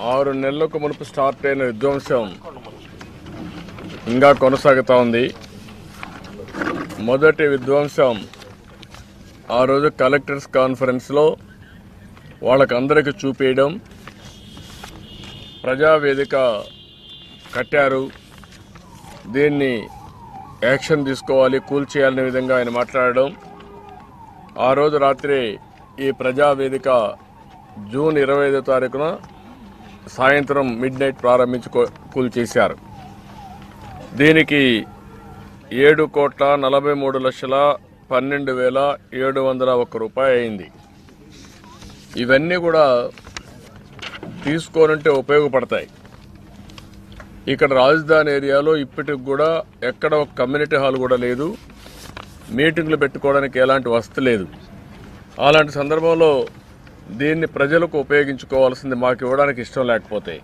ఆరు నెలలకు మునుపు స్టార్ట్ అయిన విధ్వంసం ఇంకా కొనసాగుతూ ఉంది మొదటి విధ్వంసం ఆ రోజు కలెక్టర్స్ కాన్ఫరెన్స్లో వాళ్ళకందరికీ చూపేయడం ప్రజావేదిక కట్టారు దీన్ని యాక్షన్ తీసుకోవాలి కూల్చేయాలనే విధంగా ఆయన మాట్లాడడం ఆ రోజు రాత్రి ఈ ప్రజావేదిక జూన్ ఇరవై ఐదో తారీఖున సాయంత్రం మిడ్ నైట్ ప్రారంభించి కూ- కూల్చేశారు దీనికి ఏడు కోట్ల నలభై మూడు లక్షల పన్నెండు వేల ఏడు వందల ఒక్క రూపాయి అయింది ఇవన్నీ కూడా తీసుకోనంటే ఉపయోగపడతాయి ఇక్కడ రాజధాని ఏరియాలో ఇప్పటికి కూడా ఎక్కడ ఒక కమ్యూనిటీ హాల్ కూడా లేదు మీటింగ్లు పెట్టుకోవడానికి ఎలాంటి వసతి లేదు అలాంటి సందర్భంలో దీన్ని ప్రజలకు ఉపయోగించుకోవాల్సింది మాకు ఇవ్వడానికి ఇష్టం లేకపోతే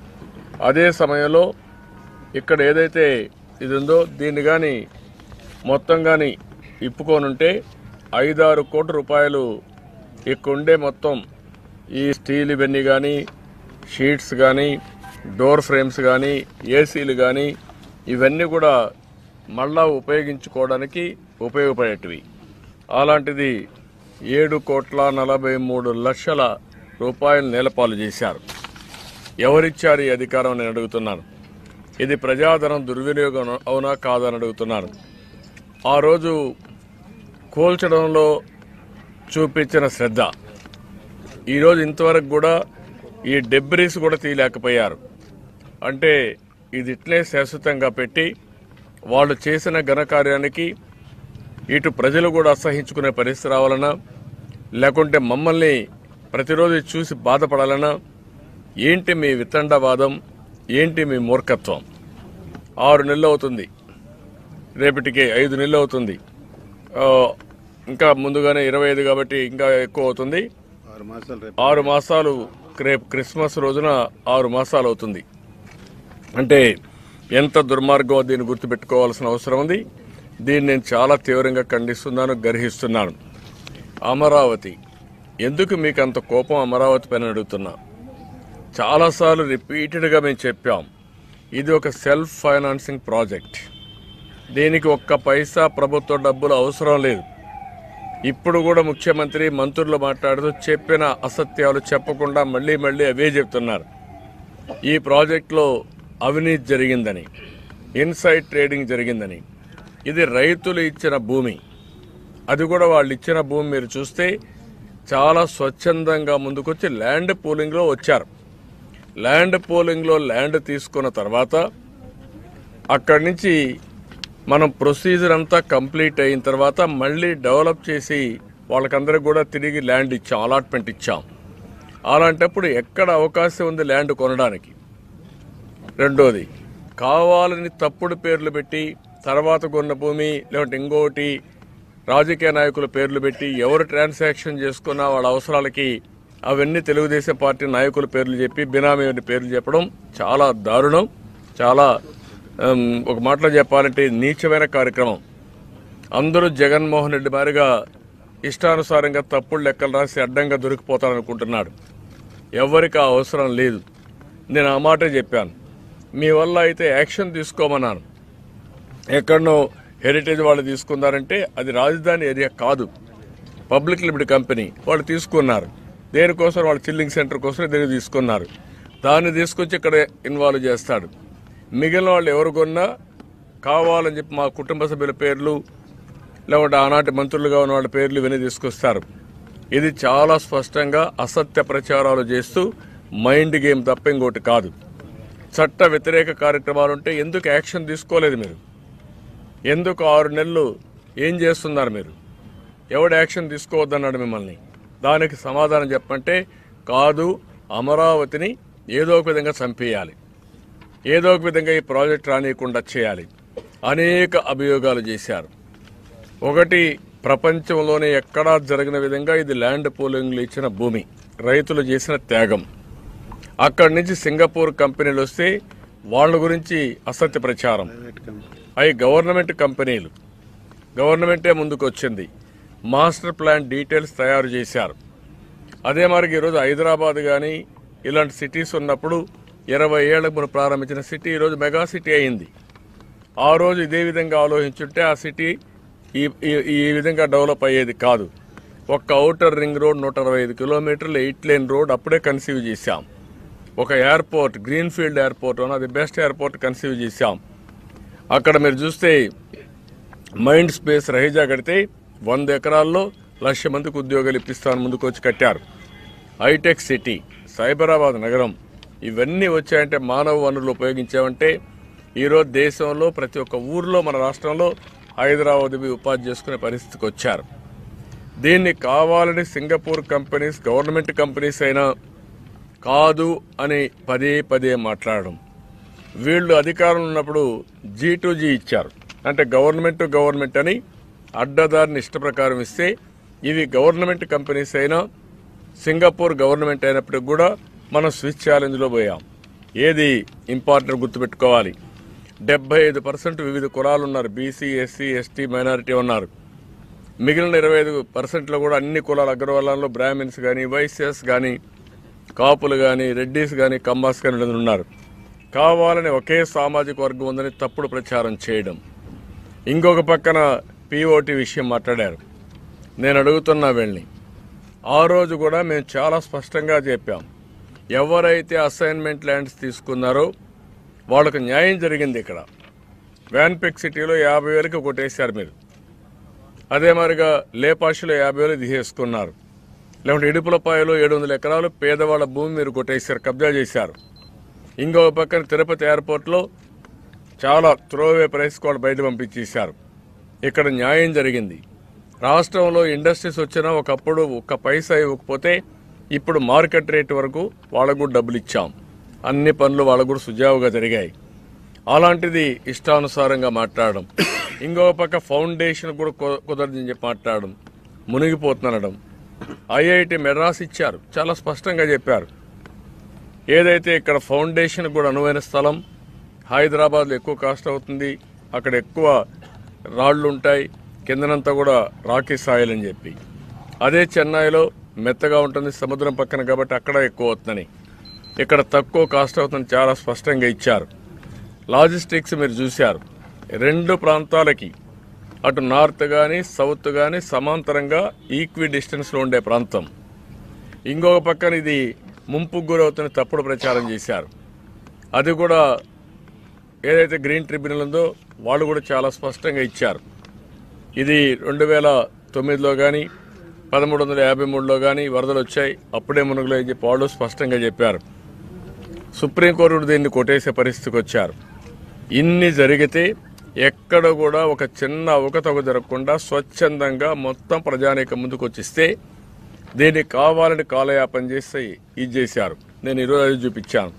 అదే సమయంలో ఇక్కడ ఏదైతే ఇది ఉందో దీన్ని కానీ మొత్తం కానీ ఇప్పుకోనుంటే ఐదారు కోట్ల రూపాయలు ఇక్కడ ఉండే మొత్తం ఈ స్టీల్ ఇవన్నీ కానీ షీట్స్ కానీ డోర్ ఫ్రేమ్స్ కానీ ఏసీలు కానీ ఇవన్నీ కూడా మళ్ళా ఉపయోగించుకోవడానికి ఉపయోగపడేటివి అలాంటిది ఏడు కోట్ల నలభై మూడు లక్షల రూపాయలు నేలపాలు చేశారు ఎవరిచ్చారు ఈ అధికారం నేను అడుగుతున్నాను ఇది ప్రజాధనం దుర్వినియోగం అవునా కాదని అడుగుతున్నాను ఆ రోజు కూల్చడంలో చూపించిన శ్రద్ధ ఈరోజు ఇంతవరకు కూడా ఈ డెబ్రీస్ కూడా తీయలేకపోయారు అంటే ఇది ఇట్లే శాశ్వతంగా పెట్టి వాళ్ళు చేసిన ఘనకార్యానికి ఇటు ప్రజలు కూడా అసహించుకునే పరిస్థితి రావాలన్నా లేకుంటే మమ్మల్ని ప్రతిరోజు చూసి బాధపడాలన్నా ఏంటి మీ వితండవాదం ఏంటి మీ మూర్ఖత్వం ఆరు నెలలు అవుతుంది రేపటికి ఐదు నెలలు అవుతుంది ఆ, ఇంకా ముందుగానే ఇరవై ఐదు కాబట్టి ఇంకా ఎక్కువ అవుతుంది ఆరు మాసాలు రేపు ఆరు మాసాలు రేపు క్రిస్మస్ రోజున ఆరు మాసాలు అవుతుంది అంటే ఎంత దుర్మార్గం దీన్ని గుర్తుపెట్టుకోవాల్సిన అవసరం ఉంది దీన్ని నేను చాలా తీవ్రంగా ఖండిస్తున్నాను గర్హిస్తున్నాను అమరావతి ఎందుకు మీకు అంత కోపం అమరావతి పైన అడుగుతున్నా చాలాసార్లు రిపీటెడ్గా మేము చెప్పాం ఇది ఒక సెల్ఫ్ ఫైనాన్సింగ్ ప్రాజెక్ట్ దీనికి ఒక్క పైసా ప్రభుత్వ డబ్బులు అవసరం లేదు ఇప్పుడు కూడా ముఖ్యమంత్రి మంత్రులు మాట్లాడుతూ చెప్పిన అసత్యాలు చెప్పకుండా మళ్ళీ మళ్ళీ అవే చెప్తున్నారు ఈ ప్రాజెక్టులో అవినీతి జరిగిందని ఇన్సైడ్ ట్రేడింగ్ జరిగిందని ఇది రైతులు ఇచ్చిన భూమి అది కూడా వాళ్ళు ఇచ్చిన భూమి మీరు చూస్తే చాలా స్వచ్ఛందంగా ముందుకొచ్చి ల్యాండ్ పూలింగ్లో వచ్చారు ల్యాండ్ పూలింగ్లో ల్యాండ్ తీసుకున్న తర్వాత అక్కడి నుంచి మనం ప్రొసీజర్ అంతా కంప్లీట్ అయిన తర్వాత మళ్ళీ డెవలప్ చేసి వాళ్ళకందరికి కూడా తిరిగి ల్యాండ్ ఇచ్చాం అలాట్మెంట్ ఇచ్చాం అలాంటప్పుడు ఎక్కడ అవకాశం ఉంది ల్యాండ్ కొనడానికి రెండోది కావాలని తప్పుడు పేర్లు పెట్టి తర్వాత కొన్న భూమి లేదంటే ఇంకోటి రాజకీయ నాయకుల పేర్లు పెట్టి ఎవరు ట్రాన్సాక్షన్ చేసుకున్నా వాళ్ళ అవసరాలకి అవన్నీ తెలుగుదేశం పార్టీ నాయకుల పేర్లు చెప్పి బినామీ పేర్లు చెప్పడం చాలా దారుణం చాలా ఉమ్, ఒక మాటలో చెప్పాలంటే నీచమైన కార్యక్రమం అందరూ జగన్మోహన్ రెడ్డి మారిగా ఇష్టానుసారంగా తప్పుడు లెక్కలు రాసి అడ్డంగా దొరికిపోతారనుకుంటున్నాడు ఎవరికి ఆ అవసరం లేదు నేను ఆ మాటే చెప్పాను మీ వల్ల అయితే యాక్షన్ తీసుకోమన్నాను ఎక్కడనో హెరిటేజ్ వాళ్ళు తీసుకున్నారంటే అది రాజధాని ఏరియా కాదు పబ్లిక్ లిమిటెడ్ కంపెనీ వాళ్ళు తీసుకున్నారు దేనికోసం వాళ్ళ చిల్లింగ్ సెంటర్ కోసం దీన్ని తీసుకున్నారు దాన్ని తీసుకొచ్చి ఇక్కడ ఇన్వాల్వ్ చేస్తాడు మిగిలిన వాళ్ళు ఎవరు కొన్నా కావాలని చెప్పి మా కుటుంబ సభ్యుల పేర్లు లేకుంటే ఆనాటి మంత్రులుగా ఉన్న వాళ్ళ పేర్లు ఇవన్నీ తీసుకొస్తారు ఇది చాలా స్పష్టంగా అసత్య ప్రచారాలు చేస్తూ మైండ్ గేమ్ తప్ప ఇంకోటి కాదు చట్ట వ్యతిరేక కార్యక్రమాలు ఉంటే ఎందుకు యాక్షన్ తీసుకోలేదు మీరు ఎందుకు ఆరు నెలలు ఏం చేస్తున్నారు మీరు ఎవడు యాక్షన్ తీసుకోవద్దన్నాడు మిమ్మల్ని దానికి సమాధానం చెప్పంటే కాదు అమరావతిని ఏదో ఒక విధంగా చంపేయాలి ఏదో ఒక విధంగా ఈ ప్రాజెక్ట్ రానియకుండా చేయాలి అనేక అభియోగాలు చేశారు ఒకటి ప్రపంచంలోనే ఎక్కడా జరగిన విధంగా ఇది ల్యాండ్ పూలింగ్లు ఇచ్చిన భూమి రైతులు చేసిన త్యాగం అక్కడి నుంచి సింగపూర్ కంపెనీలు వస్తే వాళ్ళ గురించి అసత్య ప్రచారం ప్రైవేట్ కంపెనీ అవి గవర్నమెంట్ కంపెనీలు గవర్నమెంటే ముందుకు వచ్చింది మాస్టర్ ప్లాన్ డీటెయిల్స్ తయారు చేశారు అదే మరి ఈరోజు హైదరాబాద్ కానీ ఇలాంటి సిటీస్ ఉన్నప్పుడు ఇరవై ఏళ్లకు మనం ప్రారంభించిన సిటీ ఈరోజు మెగా సిటీ అయింది ఆ రోజు ఇదే విధంగా ఆలోచించుంటే ఆ సిటీ ఈ ఈ- ఈ విధంగా డెవలప్ అయ్యేది కాదు ఒక్క అవుటర్ రింగ్ రోడ్ నూట అరవై ఐదు కిలోమీటర్లు ఎయిట్ లేన్ రోడ్ అప్పుడే కన్సీవ్ చేశాం ఒక airport greenfield airport one of the best airport conceive చేశాం అక్కడ మీరు చూస్తే మైండ్ స్పేస్ రహీజా కడితే వంద ఎకరాల్లో లక్ష మందికి ఉద్యోగాలు ఇప్పిస్తాను ముందుకు వచ్చి కట్టారు హైటెక్ సిటీ సైబరాబాద్ నగరం ఇవన్నీ వచ్చాయంటే మానవ వనరులు ఉపయోగించామంటే ఈరోజు దేశంలో ప్రతి ఒక్క ఊర్లో మన రాష్ట్రంలో హైదరాబాద్ పోయి ఉపాధి చేసుకునే పరిస్థితికి వచ్చారు దీన్ని కావాలని సింగపూర్ కంపెనీస్ గవర్నమెంట్ కంపెనీస్ అయినా కాదు అని పదే పదే మాట్లాడడం వీళ్ళు అధికారంలో ఉన్నప్పుడు జీ టు జీ ఇచ్చారు అంటే గవర్నమెంట్ టు గవర్నమెంట్ అని అడ్డదారిని ఇష్ట ప్రకారం ఇస్తే ఇవి గవర్నమెంట్ కంపెనీస్ అయినా సింగపూర్ గవర్నమెంట్ అయినప్పటికి కూడా మనం స్విచ్ ఛాలెంజ్లో పోయాం ఏది ఇంపార్టెంట్ గుర్తుపెట్టుకోవాలి డెబ్బై ఐదు పర్సెంట్ వివిధ కులాలు ఉన్నారు బీసీ ఎస్సీ ఎస్టీ మైనారిటీ ఉన్నారు మిగిలిన ఇరవై ఐదు పర్సెంట్లో కూడా అన్ని కులాల అగ్రవాలంలో బ్రాహ్మిన్స్ కానీ వైశ్యస్ కానీ కాపులు కానీ రెడ్డిస్ కానీ కమ్మాస్ కానీ వీళ్ళందరూ ఉన్నారు కావాలని ఒకే సామాజిక వర్గం ఉందని తప్పుడు ప్రచారం చేయడం ఇంకొక పక్కన పీఓటీ విషయం మాట్లాడారు నేను అడుగుతున్నా వీళ్ళని ఆ రోజు కూడా మేము చాలా స్పష్టంగా చెప్పాం ఎవరైతే అసైన్మెంట్ ల్యాండ్స్ తీసుకున్నారో వాళ్ళకు న్యాయం జరిగింది ఇక్కడ వ్యాన్పిక్ సిటీలో యాభై వేలకు కొట్టేశారు మీరు అదే మరిగా లేపాషిలో యాభై వేలు తీసేసుకున్నారు లేకుంటే ఇడుపులపాయలో ఏడు వందల ఎకరాలు పేదవాళ్ళ భూమి మీరు కొట్టేశారు కబ్జా చేశారు ఇంకో పక్కన తిరుపతి ఎయిర్పోర్ట్లో చాలా త్రోవే ప్రైస్ కూడా బయట పంపించేశారు ఇక్కడ న్యాయం జరిగింది రాష్ట్రంలో ఇండస్ట్రీస్ వచ్చినా ఒకప్పుడు ఒక్క పైసా ఇవ్వకపోతే ఇప్పుడు మార్కెట్ రేట్ వరకు వాళ్ళకు కూడా డబ్బులు ఇచ్చాం అన్ని పనులు వాళ్ళకు కూడా సుజావుగా జరిగాయి అలాంటిది ఇష్టానుసారంగా మాట్లాడడం ఇంకో పక్క ఫౌండేషన్ కూడా కు- కుదరదని చెప్పి మాట్లాడడం మునిగిపోతుందనడం ఐఐటి మెడ్రాస్ ఇచ్చారు చాలా స్పష్టంగా చెప్పారు ఏదైతే ఇక్కడ ఫౌండేషన్ కూడా అనువైన స్థలం హైదరాబాద్లో ఎక్కువ కాస్ట్ అవుతుంది అక్కడ ఎక్కువ రాళ్ళు ఉంటాయి కిందనంతా కూడా రాకీ సాయిల్ అని చెప్పి అదే చెన్నైలో మెత్తగా ఉంటుంది సముద్రం పక్కన కాబట్టి అక్కడ ఎక్కువ అవుతుందని ఇక్కడ తక్కువ కాస్ట్ అవుతుంది చాలా స్పష్టంగా ఇచ్చారు లాజిస్టిక్స్ మీరు చూశారు రెండు ప్రాంతాలకి అటు నార్త్ కానీ సౌత్ కానీ సమాంతరంగా ఈక్వి డిస్టెన్స్లో ఉండే ప్రాంతం ఇంకొక పక్కన ఇది ముంపుకు గురవుతున్న తప్పుడు ప్రచారం చేశారు అది కూడా ఏదైతే గ్రీన్ ట్రిబ్యునల్ ఉందో వాళ్ళు కూడా చాలా స్పష్టంగా ఇచ్చారు ఇది రెండు వేల తొమ్మిదిలో కానీ పదమూడు వందల యాభై మూడులో కానీ వరదలు వచ్చాయి అప్పుడే మునుగులో అని చెప్పి వాళ్ళు స్పష్టంగా చెప్పారు సుప్రీంకోర్టు కూడా దీన్ని కొట్టేసే పరిస్థితికి వచ్చారు ఇన్ని జరిగితే ఎక్కడ కూడా ఒక చిన్న అవకతవక జరగకుండా స్వచ్ఛందంగా మొత్తం ప్రజానీకం ముందుకు వచ్చిస్తే దీన్ని కావాలని కాలయాపన చేసి ఇది చేశారు నేను ఈరోజు అది చూపించాను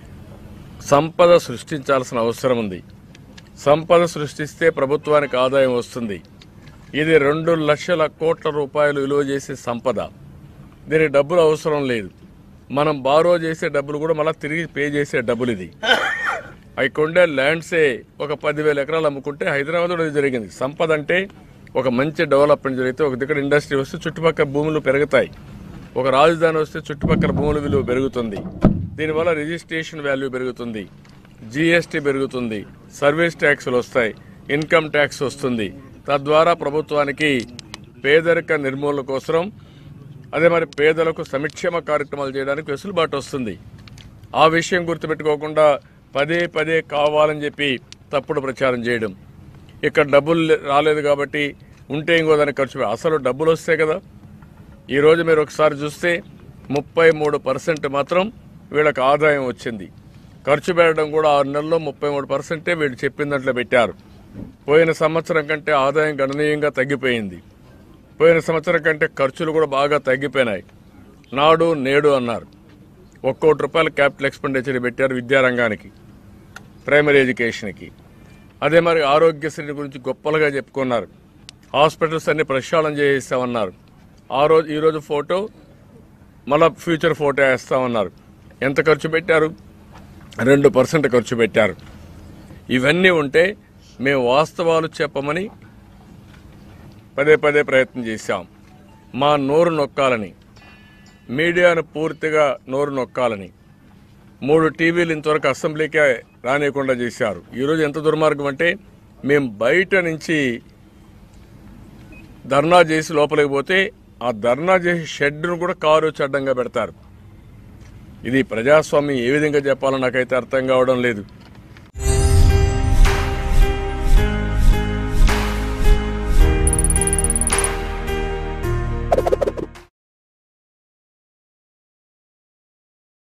సంపద సృష్టించాల్సిన అవసరం ఉంది సంపద సృష్టిస్తే ప్రభుత్వానికి ఆదాయం వస్తుంది ఇది రెండు లక్షల కోట్ల రూపాయలు విలువ చేసే సంపద దీనికి డబ్బులు అవసరం లేదు మనం బారో చేసే డబ్బులు కూడా మళ్ళీ తిరిగి పే చేసే డబ్బులు ఇది అవి కొండే ల్యాండ్సే ఒక పదివేల ఎకరాలు అమ్ముకుంటే హైదరాబాద్లో ఇది జరిగింది సంపద అంటే ఒక మంచి డెవలప్మెంట్ జరిగితే ఒక దగ్గర ఇండస్ట్రీ వస్తే చుట్టుపక్కల భూములు పెరుగుతాయి ఒక రాజధాని వస్తే చుట్టుపక్కల భూముల విలువ పెరుగుతుంది దీనివల్ల రిజిస్ట్రేషన్ వాల్యూ పెరుగుతుంది జీఎస్టీ పెరుగుతుంది సర్వీస్ ట్యాక్సులు వస్తాయి ఇన్కమ్ ట్యాక్స్ వస్తుంది తద్వారా ప్రభుత్వానికి పేదరిక నిర్మూలన కోసం అదే మరి పేదలకు సంక్షేమ కార్యక్రమాలు చేయడానికి వెసులుబాటు వస్తుంది ఆ విషయం గుర్తుపెట్టుకోకుండా పదే పదే కావాలని చెప్పి తప్పుడు ప్రచారం చేయడం ఇక్కడ డబ్బులు లే- రాలేదు కాబట్టి ఉంటే ఇంకో దానికి ఖర్చు పె- అసలు డబ్బులు వస్తే కదా ఈరోజు మీరు ఒకసారి చూస్తే ముప్పై మూడు పర్సెంట్ మాత్రం వీళ్ళకి ఆదాయం వచ్చింది ఖర్చు పెట్టడం కూడా ఆరు నెలల్లో ముప్పై మూడు పర్సెంటే వీళ్ళు చెప్పిన దాంట్లో పెట్టారు పోయిన సంవత్సరం కంటే ఆదాయం గణనీయంగా తగ్గిపోయింది పోయిన సంవత్సరం కంటే ఖర్చులు కూడా బాగా తగ్గిపోయినాయి నాడు నేడు అన్నారు ఒక కోటి రూపాయలు క్యాపిటల్ ఎక్స్పెండిచర్ పెట్టారు విద్యారంగానికి ప్రైమరీ ఎడ్యుకేషన్కి అదే మరి ఆరోగ్యశ్రీ గురించి గొప్పలుగా చెప్పుకున్నారు హాస్పిటల్స్ అన్ని ప్రక్షాళన చేయిస్తామన్నారు ఆ రోజు ఈరోజు ఫోటో మళ్ళా ఫ్యూచర్ ఫోటో వేస్తామన్నారు ఎంత ఖర్చు పెట్టారు రెండు పర్సెంట్ ఖర్చు పెట్టారు ఇవన్నీ ఉంటే మేము వాస్తవాలు చెప్పమని పదే పదే ప్రయత్నం చేశాం మా నోరు నొక్కాలని మీడియాను పూర్తిగా నోరు నొక్కాలని మూడు టీవీలు ఇంతవరకు అసెంబ్లీకే రానియకుండా చేశారు ఈరోజు ఎంత దుర్మార్గం అంటే మేము బయట నుంచి ధర్నా చేసి లోపలికి పోతే ఆ ధర్నా చేసే షెడ్ను కూడా కారు వచ్చి అడ్డంగా పెడతారు ఇది ప్రజాస్వామ్యం ఏ విధంగా చెప్పాలో నాకైతే అర్థం కావడం లేదు